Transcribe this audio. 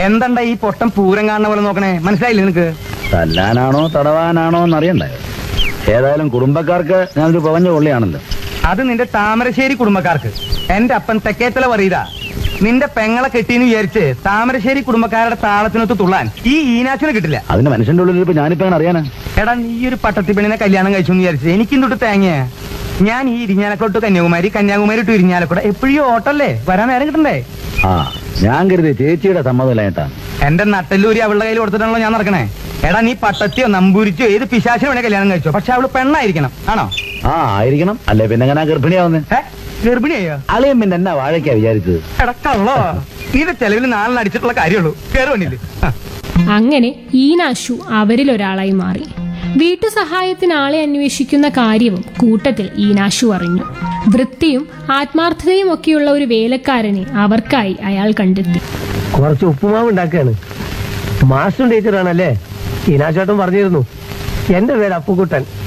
എന്തണ്ട ഈ പൊട്ടം പൂരം കാണുന്ന പോലെ നോക്കണേ മനസ്സിലായില്ലേ നിനക്ക് തല്ലാനാണോ തടവാനാണോ എന്നറിയണ്ടേ ഏതായാലും കുടുംബക്കാർക്ക് ഞാനൊരു പവഞ്ഞ കൊള്ളിയാണല്ലോ അത് നിന്റെ താമരശ്ശേരി കുടുംബക്കാർക്ക് എന്റെ അപ്പൻ തെക്കേത്തല പറയതാ നിന്റെ പെങ്ങളെ കെട്ടിന്ന് വിചാരിച്ച് താമരശ്ശേരി കുടുംബക്കാരുടെ താളത്തിനൊത്ത് തുള്ളാൻ ഈ ഈനാച്ചിനെ കിട്ടില്ല അതിന് മനുഷ്യന്റെ ഉള്ളിൽ ഇപ്പൊ ഞാനിപ്പോ എങ്ങനെ അറിയാനാ എടാ നീ ഒരു പട്ടത്തി പെണ്ണിനെ കല്യാണം കഴിച്ചു എന്ന് വിചാരിച്ചു എനിക്കും തൊട്ട് തേങ്ങ ഞാൻ ഈ ഇരിഞ്ഞാലക്കോട്ട് കന്യാകുമാരി കന്യാകുമാരി ടു ഇരിഞ്ഞാലക്കോട്ടെ എപ്പോഴും ഓട്ടല്ലേ വരാൻ നേരം കിട്ടണ്ടേ ആ ഞാൻ കരുതി ചേച്ചിയുടെ സമ്മതമില്ലായിട്ടാ എന്റെ നട്ടല്ലൂരി അവളുടെ കയ്യിൽ കൊടുത്തിട്ടാണല്ലോ ഞാൻ നടക്കണേ എടാ നീ പട്ടത്തിയോ നമ്പൂരിച്ചോ ഏത് പിശാചിനെ വേണേ കല്യാണം കഴിച്ചോ പക്ഷെ അവള് പെണ്ണായിരിക്കണം ആണോ ആ ആയിരിക്കണം അല്ലേ പിന്നെ എങ്ങനെ ഗർഭിണിയാവുന്നേ ഏ ഗർഭിണിയോ അളിയൻ പിന്നെ എന്നാ വാഴയ്ക്കാ വിചാരിച്ചത് എടാ കള്ളോ നീന്റെ ചെലവിൽ നാലിന് അടിച്ചിട്ടുള്ള കാര്യമുള്ളൂ കേറുവന്നില്ലേ അങ്ങനെ ഈനാശു അവരിൽ ഒരാളായി മാറി വീട്ടു സഹായത്തിന് ആളെ അന്വേഷിക്കുന്ന കാര്യവും കൂട്ടത്തിൽ ഈനാശു അറിഞ്ഞു വൃത്തിയും ആത്മാർത്ഥതയും ഒക്കെയുള്ള ഒരു വേലക്കാരനെ അവർക്കായി അയാൾ കണ്ടെത്തി കുറച്ച് ഉപ്പുമാവ് ഉണ്ടാക്കുകയാണ് മാസ്റ്റർ ടീച്ചറാണല്ലേ ഈനാശേട്ടൻ പറഞ്ഞിരുന്നു എന്റെ പേര് അപ്പുക്കുട്ടൻ